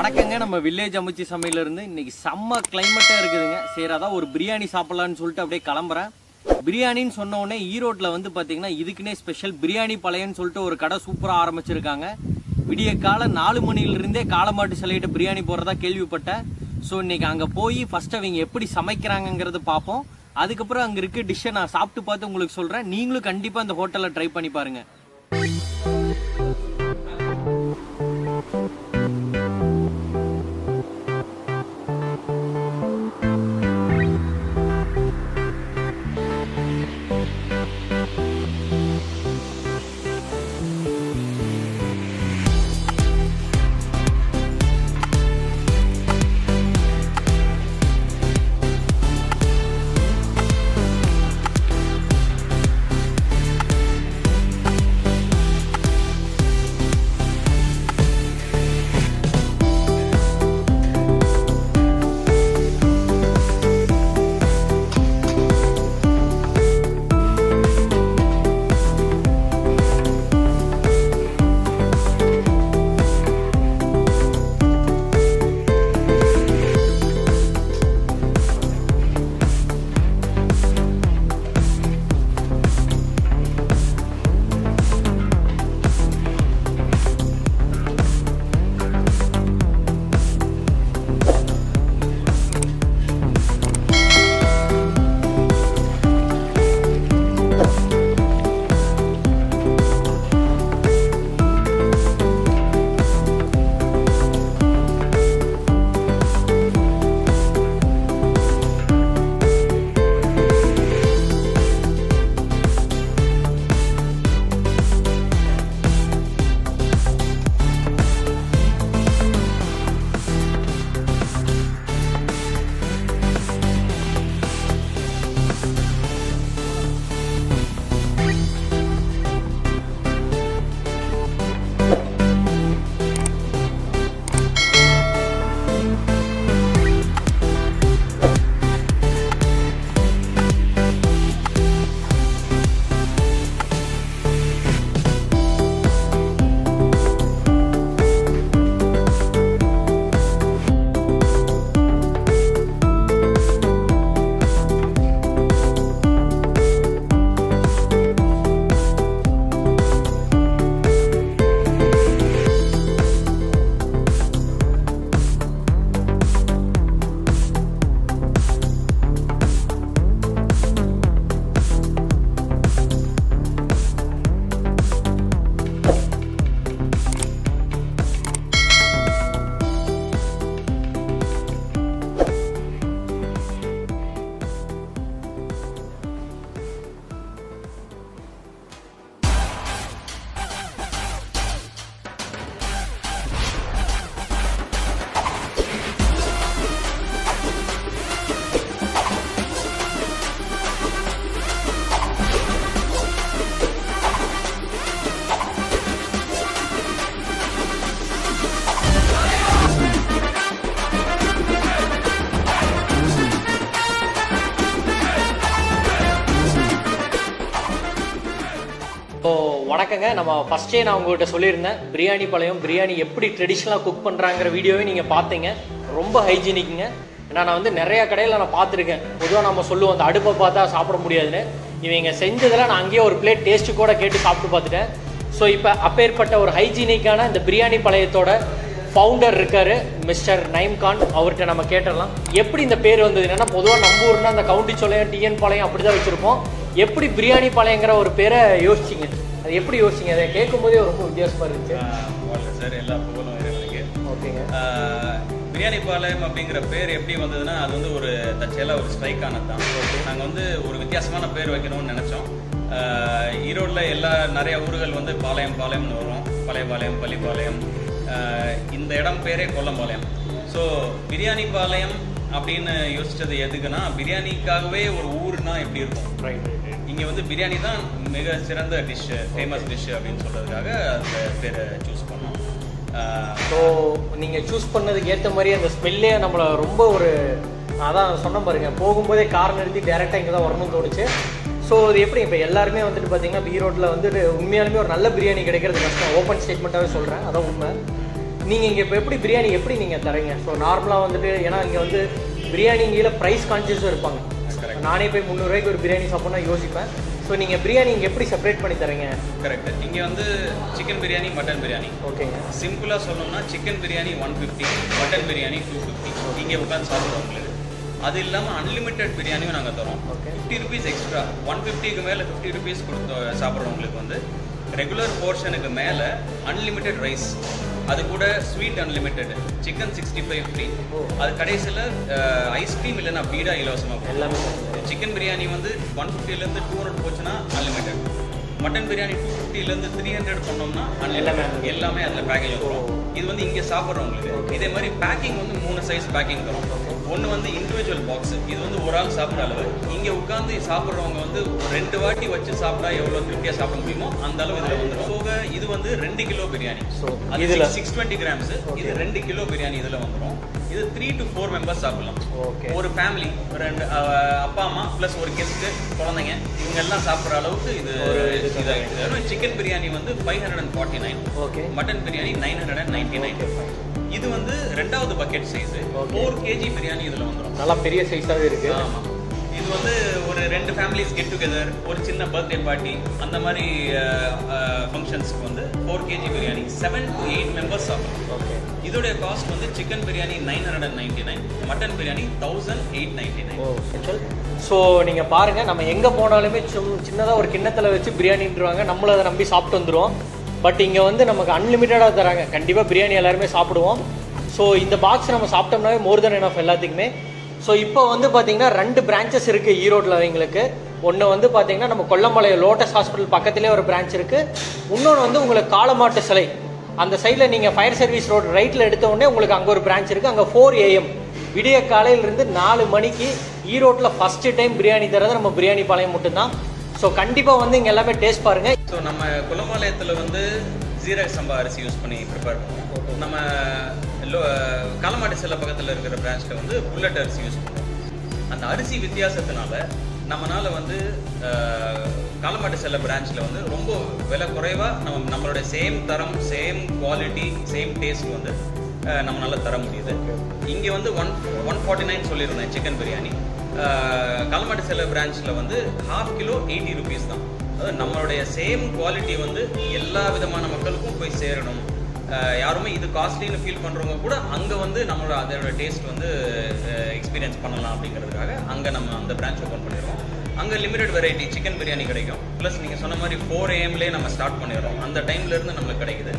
வணக்கங்க நம்ம வில்லேஜ் அமைச்சு சமையல இருந்து இன்னைக்கு செம்ம கிளைமேட்டா இருக்குதுங்க சரி அதான் ஒரு பிரியாணி சாப்பிடலாம்னு சொல்லிட்டு அப்படியே கிளம்புறேன் பிரியாணின்னு சொன்ன உடனே ஈரோட்டில் வந்து பார்த்தீங்கன்னா இதுக்குன்னே ஸ்பெஷல் பிரியாணி பழையன்னு சொல்லிட்டு ஒரு கடை சூப்பராக ஆரம்பிச்சிருக்காங்க விடிய காலை நாலு மணிலிருந்தே காலமாட்டு சிலையிட்ட பிரியாணி போடுறதா கேள்விப்பட்டேன் ஸோ இன்னைக்கு அங்கே போய் ஃபர்ஸ்ட் அவங்க எப்படி சமைக்கிறாங்கங்கிறது பார்ப்போம் அதுக்கப்புறம் அங்கே இருக்க டிஷ்ஷை நான் சாப்பிட்டு பார்த்து உங்களுக்கு சொல்கிறேன் நீங்களும் கண்டிப்பாக அந்த ஹோட்டலில் ட்ரை பண்ணி பாருங்க இப்போ வணக்கங்க நம்ம ஃபர்ஸ்டே நான் உங்கள்கிட்ட சொல்லியிருந்தேன் பிரியாணி பழையம் பிரியாணி எப்படி ட்ரெடிஷ்னலாக குக் பண்ணுறாங்கிற வீடியோவே நீங்கள் பார்த்தீங்க ரொம்ப ஹைஜீனிக்குங்க ஏன்னா நான் வந்து நிறைய கடையில் நான் பார்த்துருக்கேன் பொதுவாக நம்ம சொல்லுவோம் அந்த அடுப்பை பார்த்தா சாப்பிட முடியாதுன்னு இவங்க செஞ்சதில் நான் அங்கேயே ஒரு பிளேட் டேஸ்ட்டு கூட கேட்டு சாப்பிட்டு பார்த்துட்டேன் ஸோ இப்போ அப்பேற்பட்ட ஒரு ஹைஜீனிக்கான இந்த பிரியாணி பழையத்தோட ஃபவுண்டர் இருக்காரு மிஸ்டர் நைம் கான் அவர்கிட்ட நம்ம கேட்டுடலாம் எப்படி இந்த பேர் வந்தது என்னன்னா பொதுவாக நம்ம ஊர்னா அந்த கவுண்டி சோலையம் டிஎன் பாளையம் அப்படி தான் வச்சிருப்போம் எப்படி பிரியாணி பாளையங்கிற ஒரு பேரை யோசிச்சிங்க அது எப்படி யோசிச்சிங்க அதை கேட்கும் போதே ரொம்ப வித்தியாசமா இருந்துச்சு வாழ்க சார் எல்லா புகழும் இறைவனுக்கு ஓகேங்க ஆஹ், பிரியாணி பாளையம் அப்படிங்கிற பேர் எப்படி வந்ததுன்னா அது வந்து ஒரு தற்செயலாக ஒரு ஸ்ட்ரைக் ஆனது தான் நாங்கள் வந்து ஒரு வித்தியாசமான பேர் வைக்கணும்னு நினச்சோம் ஈரோட்டில் எல்லா நிறைய ஊர்கள் வந்து பாளையம் பாளையம்னு வரும் பழையபாளையம் பள்ளிப்பாளையம் ஆஹ், இந்த இடம் பேரே கொல்லம்பாளையம் ஸோ பிரியாணி பாளையம் அப்படின்னு யோசிச்சது எதுக்குன்னா பிரியாணிக்காகவே ஒரு ஊர்னா எப்படி இருக்கும் ரைட் இங்கே வந்து பிரியாணி தான் மிக சிறந்த டிஷ் ஃபேமஸ் டிஷ் அப்படின்னு சொல்றதுக்காக அந்த பேரை சூஸ் பண்ணோம் ஆஹ் ஸோ நீங்கள் சூஸ் பண்ணதுக்கு ஏற்ற மாதிரி அந்த ஸ்மெல்லே நம்மளை ரொம்ப ஒரு அதான் சொன்ன பாருங்க போகும்போதே கார் நிறுத்தி டேரெக்டாக இங்கே தான் வரணும்னு தோணுச்சு ஸோ இது எப்படி இப்போ எல்லாருமே வந்துட்டு பார்த்தீங்கன்னா இப்போ ஈரோட்டில் வந்துட்டு உண்மையாலுமே ஒரு நல்ல பிரியாணி கிடைக்கிறது கஷ்டம் ஓப்பன் ஸ்டேட்மெண்ட்டாகவே சொல்கிறேன் அதான் உண்மை நீங்கள் இங்கே இப்போ எப்படி பிரியாணி எப்படி நீங்கள் தரீங்க ஸோ நார்மலாக வந்துட்டு ஏன்னா இங்கே வந்து பிரியாணிங்கில் ப்ரைஸ் கான்சியஸும் இருப்பாங்க நானே போய் முந்நூறுரூவாய்க்கு ஒரு பிரியாணி சாப்பிட்னா யோசிப்பேன் ஸோ நீங்கள் பிரியாணி இங்கே எப்படி செப்பரேட் பண்ணி தரீங்க கரெக்ட் இங்கே வந்து சிக்கன் பிரியாணி மட்டன் பிரியாணி ஓகேங்க சிம்பிளாக சொல்லணும்னா chicken biryani one fifty mutton biryani two fifty இங்கே உட்காந்து சாப்பிட்றவங்களுக்கு அது இல்லாமல் அன்லிமிட்டெட் பிரியாணியும் நாங்கள் தரோம் Okay. Fifty rupees extra one ஃபிஃப்டிக்கு மேலே ஃபிஃப்டி ருபீஸ் கொடுத்து சாப்பிட்றவங்களுக்கு வந்து ரெகுலர் போர்ஷனுக்கு மேலே அன்லிமிட்டெட் ரைஸ் அது கூட sweet unlimited chicken sixty five free அது கடைசியில் ஐஸ்கிரீம் இல்லைன்னா பீடா இலவசமாக எல்லாமே சிக்கன் பிரியாணி வந்து ஒன் ஃபிஃப்டிலேருந்து டூ ஹண்ட்ரட் போச்சுன்னா அன்லிமிட்டெட் மட்டன் பிரியாணி டூ ஃபிஃப்டிலேருந்து த்ரீ ஹண்ட்ரட் பண்ணோம்னா எல்லாமே அன்லிமிட்டெட் எல்லாமே அதில் பேக்கேஜ் வரும் இது வந்து இங்கே சாப்பிட்றவங்களுக்கு இதே மாதிரி பேக்கிங் வந்து மூணு சைஸ் பேக்கிங் தரும் ஒன்று வந்து இண்டிவிஜுவல் பாக்ஸ் இது வந்து ஒரு ஆள் சாப்பிட்ற அளவு இங்கே உட்காந்து சாப்பிட்றவங்க வந்து ஒரு ரெண்டு வாட்டி வச்சு சாப்பிட்டா எவ்வளோ திருப்தியாக சாப்பிட முடியுமோ அந்த அளவு இதில் வந்துடும் போக இது வந்து ரெண்டு கிலோ பிரியாணி ஸோ அது இதில் சிக்ஸ் டுவெண்ட்டி கிராம்ஸ் இது ரெண்டு கிலோ பிரியாணி இதில் வந்துடும் இது த்ரீ டு ஃபோர் மெம்பர்ஸ் சாப்பிடலாம் ஓகே ஒரு ஃபேமிலி ரெண்டு அஹ், அப்பா அம்மா ப்ளஸ் ஒரு கெஸ்ட் குழந்தைங்க இவங்க எல்லாம் சாப்பிட்ற அளவுக்கு இது ஒரு இது இதாகிடுது சிக்கன் பிரியாணி வந்து five hundred and forty nine okay mutton biryani nine hundred and ninety nine இது வந்து ரெண்டாவது bucket size four KG biryani இதில் வந்துடும் நல்லா பெரிய சைஸாகவே இருக்குது ஆமாம் இது வந்து ஒரு ரெண்டு ஃபேமிலிஸ் கெட் டுகெதர் ஒரு சின்ன பர்த்டே பார்ட்டி அந்த மாதிரி ஃபங்க்ஷன்ஸ்க்கு வந்து four KG biryani seven to eight members சாப்பிடலாம் ஓகே இதோடைய காஸ்ட் வந்து chicken biryani nine hundred and ninety nine mutton biryani thousand eight ninety nine so நீங்கள் பாருங்கள் நம்ம எங்கே போனாலுமே சும் சின்னதாக ஒரு கிண்ணத்தில் வச்சு பிரியாணின்றவாங்க நம்மளும் அதை நம்பி சாப்பிட்டு வந்துடுவோம் பட் இங்கே வந்து நமக்கு அன்லிமிட்டடாக தராங்க கண்டிப்பாக பிரியாணி எல்லாருமே சாப்பிடுவோம் ஸோ இந்த பாக்ஸ் நம்ம சாப்பிட்டோம்னாவே மோர் தென் எனஃப் எல்லாத்துக்குமே ஸோ இப்போ வந்து பார்த்தீங்கன்னா ரெண்டு பிரான்ச்சஸ் இருக்குது ஈரோட்டில் அவங்களுக்கு ஒன்று வந்து பார்த்தீங்கன்னா நம்ம கொல்லம்பாளையம் லோட்டஸ் ஹாஸ்பிட்டல் பக்கத்துலேயே ஒரு பிரான்ச் இருக்குது இன்னொன்று வந்து உங்களுக்கு காளமாட்டு சிலை அந்த சைடில் நீங்கள் ஃபயர் சர்வீஸ் ரோடு ரைட்டில் எடுத்த உடனே உங்களுக்கு அங்கே ஒரு பிரான்ச் இருக்குது அங்கே ஃபோர் ஏஎம் விடிய காலையிலிருந்து நாலு மணிக்கு ஈரோட்டில் ஃபஸ்ட்டு டைம் பிரியாணி தரது நம்ம பிரியாணி பாளையம் மட்டும்தான் ஸோ கண்டிப்பாக வந்து இங்கே எல்லாமே டேஸ்ட் பாருங்கள் ஸோ நம்ம குலம்பாளையத்தில் வந்து ஜீரக சம்பா அரிசி யூஸ் பண்ணி ப்ரிப்பேர் பண்ணுவோம் நம்ம லோ காலமாட்டு செல்ல பக்கத்தில் இருக்கிற பிரான்ச்சில் வந்து புல்லட் அரிசி யூஸ் பண்ணுவோம் அந்த அரிசி வித்தியாசத்தினால நம்மனால வந்து அஹ், காலமாட்டு செல்ல பிரான்ச்சில் வந்து ரொம்ப விலை குறைவாக நம்ம நம்மளுடைய சேம் தரம் சேம் குவாலிட்டி சேம் டேஸ்ட் வந்து அஹ், நம்மளால தர முடியுது இங்கே வந்து ஒன் ஒன் ஃபார்ட்டி நைன் சொல்லியிருந்தேன் சிக்கன் பிரியாணி காலமாட்டு செல்ல பிரான்ச்சில் வந்து ஹாஃப் கிலோ எயிட்டி ருபீஸ் தான் அதாவது நம்மளுடைய சேம் குவாலிட்டி வந்து எல்லா விதமான மக்களுக்கும் போய் சேரணும் அஹ் யாருமே இது காஸ்ட்லின்னு ஃபீல் பண்ணுறவங்க கூட அங்கே வந்து நம்மளோட அதோட டேஸ்ட் வந்து எக்ஸ்பீரியன்ஸ் பண்ணலாம் அப்படிங்கிறதுக்காக அங்கே நம்ம அந்த பிரான்ச் ஓப்பன் பண்ணிடுறோம் அங்கே லிமிடெட் வெரைட்டி சிக்கன் பிரியாணி கிடைக்கும் ப்ளஸ் நீங்கள் சொன்ன மாதிரி ஃபோர் ஏஎம்லேயே நம்ம ஸ்டார்ட் பண்ணிடுறோம் அந்த டைம்லேருந்து நம்மளுக்கு கிடைக்குது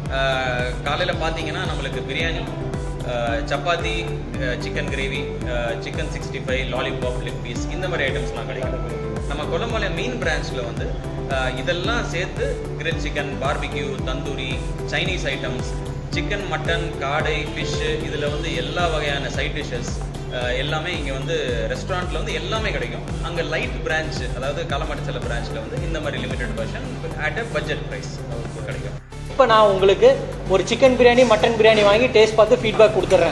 காலையில் பார்த்தீங்கன்னா நம்மளுக்கு பிரியாணி அஹ் chapati chicken gravy chicken sixty five lollipop leg piece இந்த மாதிரி ஐட்டம்ஸ்லாம் கிடைக்கும் நம்ம கொல்லம்பாளையம் மெயின் பிரான்ச்சில் வந்து அஹ், இதெல்லாம் சேர்த்து grill chicken barbecue tandoori Chinese items chicken mutton காடை ஃபிஷ்ஷு இதில் வந்து எல்லா வகையான சைட் டிஷ்ஷஸ் எல்லாமே இங்கே வந்து ரெஸ்டாரண்ட்டில் வந்து எல்லாமே கிடைக்கும் அங்கே லைட் பிரான்ச் அதாவது காலமாட்டு செல்ல பிரான்ச்சில் வந்து இந்த மாதிரி limited version at a budget price கிடைக்கும் இப்போ நான் உங்களுக்கு ஒரு சிக்கன் பிரியாணி மட்டன் பிரியாணி வாங்கி டேஸ்ட் பார்த்து ஃபீட்பேக் கொடுத்துட்றேன்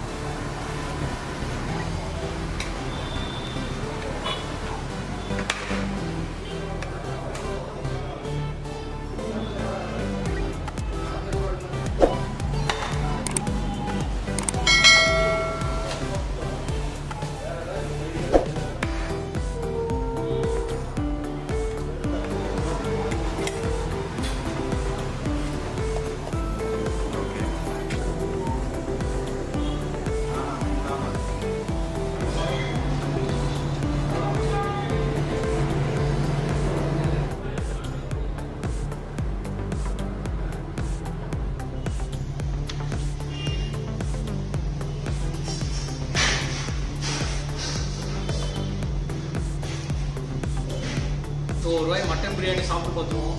ஸோ ஒரு வாய் மட்டன் பிரியாணி சாப்பிட்டு பார்த்துருவோம்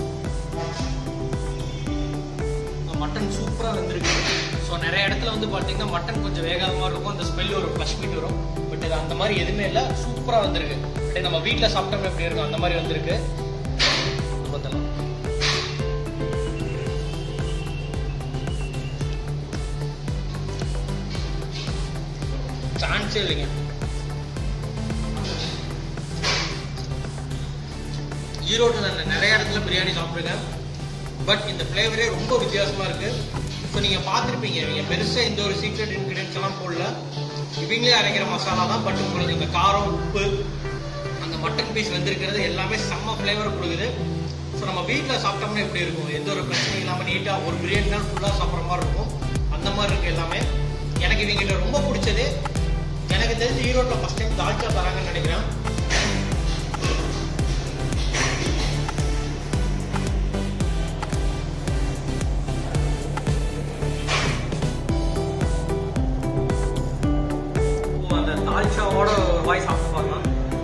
மட்டன் சூப்பராக வந்திருக்கு ஸோ நிறைய இடத்துல வந்து பார்த்தீங்கன்னா மட்டன் கொஞ்சம் வேகாதமாக இருக்கும் அந்த ஸ்மெல் ஒரு ஃப்ளஷ் மீட் வரும் பட் இது அந்த மாதிரி எதுவுமே இல்லை சூப்பராக வந்திருக்கு பட் நம்ம வீட்டில் சாப்பிட்டோம் எப்படி இருக்கும் அந்த மாதிரி வந்திருக்கு பார்த்தலாம் சான்ஸே இல்லைங்க ஈரோட்டில் நான் நிறைய இடத்துல பிரியாணி சாப்பிட்ருக்கேன் பட் இந்த ஃப்ளேவரே ரொம்ப வித்தியாசமாக இருக்குது ஸோ நீங்கள் பார்த்துருப்பீங்க இவங்க பெருசாக இந்த ஒரு சீக்ரெட் இன்க்ரீடியன்ஸ் எல்லாம் போடல இவங்களே அரைக்கிற மசாலா தான் பட் உங்களுக்கு இந்த காரம் உப்பு அந்த மட்டன் பீஸ் வந்திருக்கிறது எல்லாமே செம்ம ஃப்ளேவர் கொடுக்குது ஸோ நம்ம வீட்டில் சாப்பிட்டோம்னா எப்படி இருக்கும் எந்த ஒரு பிரச்சனையும் இல்லாமல் நீட்டாக ஒரு பிரியாணி தான் ஃபுல்லாக சாப்பிட்ற மாதிரி இருக்கும் அந்த மாதிரி இருக்கு எல்லாமே எனக்கு இவங்கிட்ட ரொம்ப பிடிச்சது எனக்கு தெரிஞ்சு ஈரோட்டில் ஃபஸ்ட் டைம் தால்ச்சா தராங்கன்னு நினைக்கிறேன் அந்த தால்ச்சாவோட ஒரு வாய் சாப்பிட்டு பார்க்கலாம்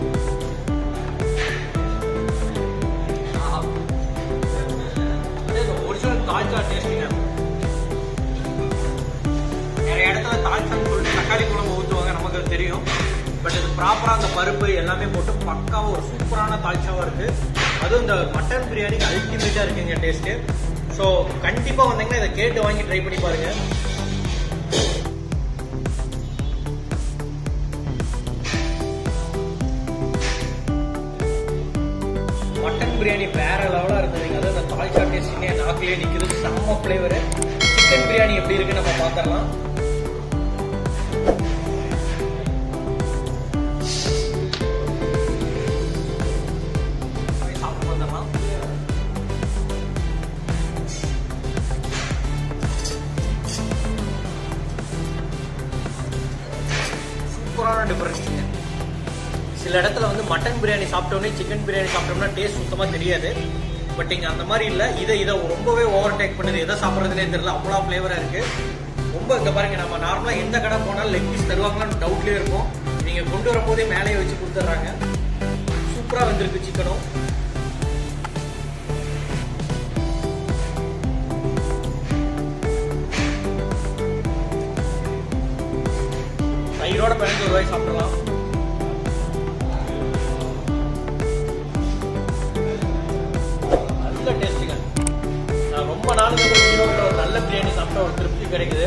ஆஹா. அதே ஒரிஜினல் தால்ச்சா டேஸ்ட்டுங்க நிறைய இடத்துல தால்ச்சான்னு சொல்லிட்டு தக்காளி குழம்பு ஊற்றுவாங்க நமக்கு அது தெரியும் பட் இது ப்ராப்பராக அந்த பருப்பு எல்லாமே போட்டு பக்காவாக ஒரு சூப்பரான தால்ச்சாவாக இருக்கு அதுவும் இந்த மட்டன் பிரியாணிக்கு அல்டிமேட்டாக இருக்குங்க டேஸ்ட்டு ஸோ கண்டிப்பாக வந்தீங்கன்னா இதை கேட்டு வாங்கி ட்ரை பண்ணி பாருங்க மட்டன் பிரியாணி வேற லெவலாக இருந்ததுங்க அது அந்த தால்ச்சா டேஸ்டிங்கே நாக்கிலே நிற்குது செம்ம ஃப்ளேவரு சிக்கன் பிரியாணி எப்படி இருக்குன்னு நம்ம பார்த்துடலாம் போய் சாப்பிட்டு வந்துடலாம் சூப்பரான டிஃபரன்ஸுங்க சில இடத்துல வந்து மட்டன் பிரியாணி சாப்பிட்டோன்னே சிக்கன் பிரியாணி சாப்பிட்டோம்னா டேஸ்ட் சுத்தமாக தெரியாது பட் இங்கே அந்த மாதிரி இல்லை இதை இதை ரொம்பவே ஓவர் டேக் பண்ணுது எதை சாப்பிட்றதுனே தெரியல அவ்வளோ ஃப்ளேவராக இருக்குது ரொம்ப இங்கே பாருங்க நம்ம நார்மலாக எந்த கடை போனாலும் லெக் பீஸ் தருவாங்களான்னு டவுட்லேயே இருக்கும் நீங்கள் கொண்டு வரும்போதே மேலேயே வச்சு கொடுத்துட்றாங்க சூப்பராக வந்திருக்கு சிக்கனும் தயிரோட பதினஞ்சு ரூபாய் சாப்பிடலாம் நல்ல டேஸ்ட்டுங்க நான் ரொம்ப நாளுக்கு அப்புறம் ஈரோட்டில் ஒரு நல்ல பிரியாணி சாப்பிட்டா ஒரு திருப்தி கிடைக்குது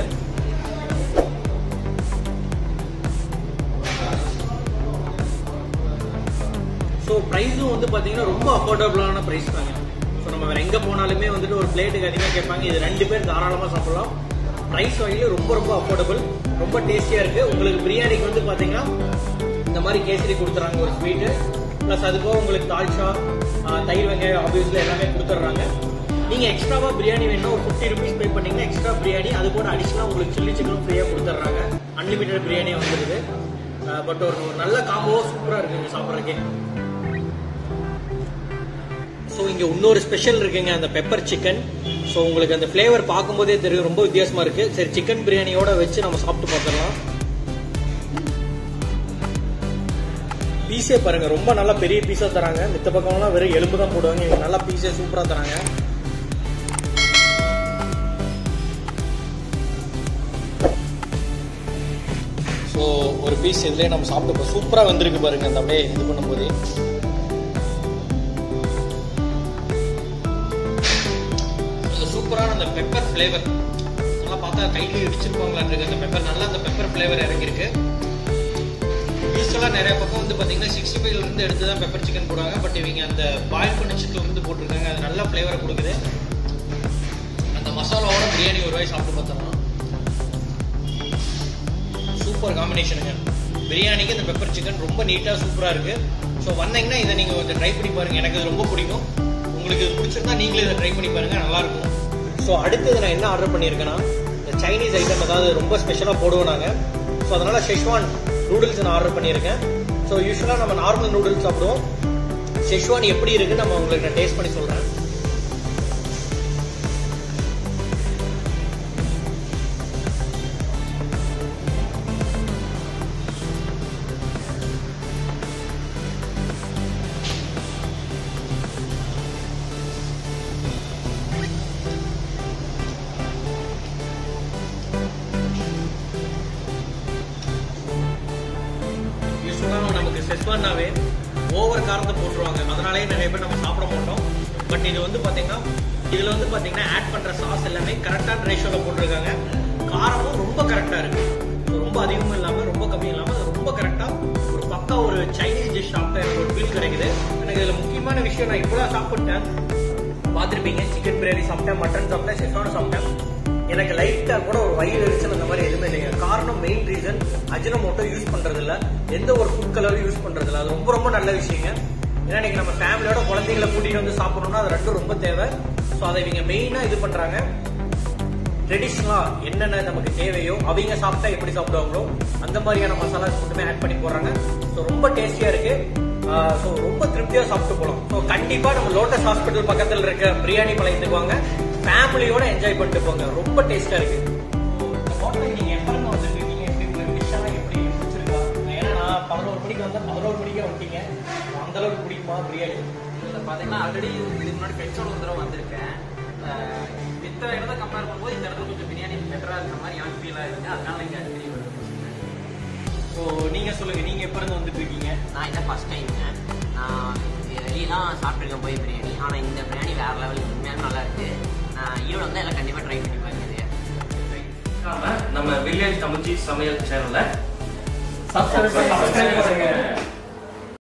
ஸோ ப்ரைஸும் வந்து பார்த்தீங்கன்னா ரொம்ப அஃபோர்டபுளான ப்ரைஸ் தாங்க ஸோ நம்ம வேறு எங்கே போனாலுமே வந்துட்டு ஒரு பிளேட்டுக்கு அதிகமாக கேட்பாங்க இது ரெண்டு பேர் தாராளமாக சாப்பிடலாம் ப்ரைஸ் வகையில் ரொம்ப ரொம்ப அஃபோர்டபுள் ரொம்ப டேஸ்டியாக இருக்குது உங்களுக்கு பிரியாணிக்கு வந்து பார்த்தீங்கன்னா இந்த மாதிரி கேசரி கொடுத்துறாங்க ஒரு ஸ்வீட்டு ப்ளஸ் அது போக உங்களுக்கு தால்ச்சா ஆஹ், தயிர் வெங்காயம் ஆப்வியஸ்ல எல்லாமே கொடுத்துட்றாங்க நீங்கள் எக்ஸ்ட்ராவாக பிரியாணி வேணும் ஒரு ஃபிஃப்டி ருபீஸ் பே பண்ணீங்கன்னா எக்ஸ்ட்ரா பிரியாணி அது கூட அடிஷனலாக உங்களுக்கு சில்லி சிக்கனும் ஃப்ரீயாக கொடுத்துட்றாங்க அன்லிமிட்டட் பிரியாணி வந்துடுது பட் ஒரு ஒரு நல்ல காம்போவோ சூப்பராக இருக்குங்க சாப்பிட்றதுக்கே ஸோ இங்கே இன்னொரு ஸ்பெஷல் இருக்குங்க அந்த பெப்பர் சிக்கன் ஸோ உங்களுக்கு அந்த ஃப்ளேவர் பார்க்கும்போதே தெரியும் ரொம்ப வித்தியாசமா இருக்கு சரி சிக்கன் பிரியாணியோட வச்சு நம்ம சாப்பிட்டு பார்த்துடலாம் பீஸே பாருங்க ரொம்ப நல்லா பெரிய பீஸா தராங்க மித்த பக்கம்லாம் வெறும் எலும்பு தான் போடுவாங்க இவங்க நல்லா பீஸே சூப்பரா தராங்க ஸோ ஒரு பீஸ் இதுலேயே நம்ம சாப்பிட்டு சூப்பராக வந்திருக்கு பாருங்க அந்த அப்படியே இது பண்ணும்போதே அந்த சூப்பரான அந்த பெப்பர் ஃப்ளேவர் நல்லா பார்த்தா கையில இடிச்சிருப்பாங்களான்னு இருக்கு அந்த பெப்பர் நல்லா அந்த பெப்பர் ஃப்ளேவர் இறங்கியிருக்கு யூஸ்வலாக நிறைய பக்கம் வந்து பார்த்தீங்கன்னா சிக்ஸ்டி ஃபைவ்ல இருந்து எடுத்து தான் பெப்பர் சிக்கன் போடுவாங்க பட் இவங்க அந்த பாயில் பண்ண சிக்கன் இருந்து போட்டிருக்காங்க அது நல்ல ஃப்ளேவரை கொடுக்குது அந்த மசாலாவோட பிரியாணி ஒரு வாய் சாப்பிட்டு பார்த்தோம்னா சூப்பர் காம்பினேஷனுங்க பிரியாணிக்கு இந்த பெப்பர் சிக்கன் ரொம்ப நீட்டாக சூப்பராக இருக்கு ஸோ வந்தீங்கன்னா இதை நீங்கள் கொஞ்சம் ட்ரை பண்ணி பாருங்க எனக்கு இது ரொம்ப பிடிக்கும் உங்களுக்கு இது பிடிச்சிருந்தா நீங்களும் இதை ட்ரை பண்ணி பாருங்க நல்லா இருக்கும் ஸோ அடுத்தது நான் என்ன ஆர்டர் பண்ணியிருக்கேன்னா இந்த சைனீஸ் ஐட்டம் ஏதாவது ரொம்ப ஸ்பெஷலாக போடுவோம் நாங்கள் ஸோ அதனால ஷெஷ்வான் நூடுல்ஸ் நான் ஆர்டர் பண்ணியிருக்கேன் ஸோ யூஸ்வலாக நம்ம நார்மல் நூடுல்ஸ் சாப்பிடுவோம் ஷெஷ்வான் எப்படி இருக்குன்னு நம்ம உங்களுக்கு நான் டேஸ்ட் பண்ணி சொல்கிறேன் யூஸ்வலாக நமக்கு செஸ்வான்னாவே ஓவர் காரத்தை போட்டுருவாங்க அதனாலேயே நிறைய பேர் நம்ம சாப்பிட மாட்டோம் பட் இது வந்து பார்த்தீங்கன்னா இதில் வந்து பார்த்தீங்கன்னா ஆட் பண்ணுற சாஸ் எல்லாமே கரெக்டான ரேஷியோவில் போட்டிருக்காங்க காரமும் ரொம்ப கரெக்டாக இருக்கு So, ரொம்ப அதிகமும் இல்லாமல் ரொம்ப கம்மியும் இல்லாமல் அது ரொம்ப கரெக்டாக ஒரு பக்கா ஒரு சைனீஸ் டிஷ் சாப்பிட்ட எனக்கு ஒரு ஃபீல் கிடைக்குது எனக்கு இதில் முக்கியமான விஷயம் நான் இப்போ தான் சாப்பிட்டேன் பார்த்துருப்பீங்க சிக்கன் பிரியாணி சாப்பிட்டேன் மட்டன் சாப்பிட்டேன் செஸ்வான் சாப்பிட்டேன் எனக்கு லைட்டா கூட ஒரு வயிறு எரிச்சல் அந்த மாதிரி எதுவுமே இல்லைங்க காரணம் மெயின் ரீசன் அஜினமோட்டோ யூஸ் பண்றது இல்ல எந்த ஒரு ஃபுட் கலரும் யூஸ் பண்றது இல்ல அது ரொம்ப ரொம்ப நல்ல விஷயங்க ஏன்னா இன்னைக்கு நம்ம ஃபேமிலியோட குழந்தைங்களை கூட்டிட்டு வந்து சாப்பிடணும்னா அது ரெண்டும் ரொம்ப தேவை ஸோ அதை இவங்க மெயினா இது பண்றாங்க ட்ரெடிஷ்னலா என்னென்ன நமக்கு தேவையோ அவங்க சாப்பிட்டா எப்படி சாப்பிடுவாங்களோ அந்த மாதிரியான மசாலாஸ் மட்டுமே ஆட் பண்ணி போடுறாங்க ஸோ ரொம்ப டேஸ்டியா இருக்கு ஸோ ரொம்ப திருப்தியா சாப்பிட்டு போகலாம் ஸோ கண்டிப்பா நம்ம லோட்டஸ் ஹாஸ்பிட்டல் பக்கத்தில் இருக்க பிரியாணி பாளையத்துக்கு வாங்க ஃபேமிலியோட என்ஜாய் பண்ணிட்டு போங்க ரொம்ப டேஸ்டா இருக்கு இந்த ஹோட்டலுக்கு நீங்க எப்போ வந்துருக்கீங்க எப்படி உங்களுக்கு டிஷ் எல்லாம் எப்படி பிடிச்சிருக்கா ஏன்னா நான் பதினோரு மணிக்கு வந்தேன் பதினோரு மணிக்கே வந்துட்டீங்க அந்த அளவுக்கு பிடிக்குமா பிரியாணி இதில் பார்த்தீங்கன்னா ஆல்ரெடி இதுக்கு முன்னாடி ஃப்ரெண்ட்ஸோட ஒரு தடவை வந்திருக்கேன் அஹ் மித்த இடத்த கம்பேர் பண்ணும்போது இந்த இடத்துல கொஞ்சம் பிரியாணி பெட்டராக இருக்கிற மாதிரி எனக்கு ஃபீலாக இருக்கு அதனால இங்கே அடிக்கடி வருவேன் ஸோ நீங்க சொல்லுங்க நீங்க எப்போ இருந்து வந்துட்டு இருக்கீங்க நான் இதான் ஃபஸ்ட் டைம்ங்க நான் வெளியெல்லாம் சாப்பிட்ருக்கேன் போய் பிரியாணி ஆனால் இந்த பிரியாணி வேறு லெவல் உண்மையாக நல்லா இருக்கு நான் ஈரோடு வந்து எல்லாம் கண்டிப்பாக ட்ரை பண்ணி பாருங்க நம்ம வில்லேஜ் தமிழ்ச்சி சமையல் சேனல்ல சப்ஸ்கிரைப் பண்ணுங்க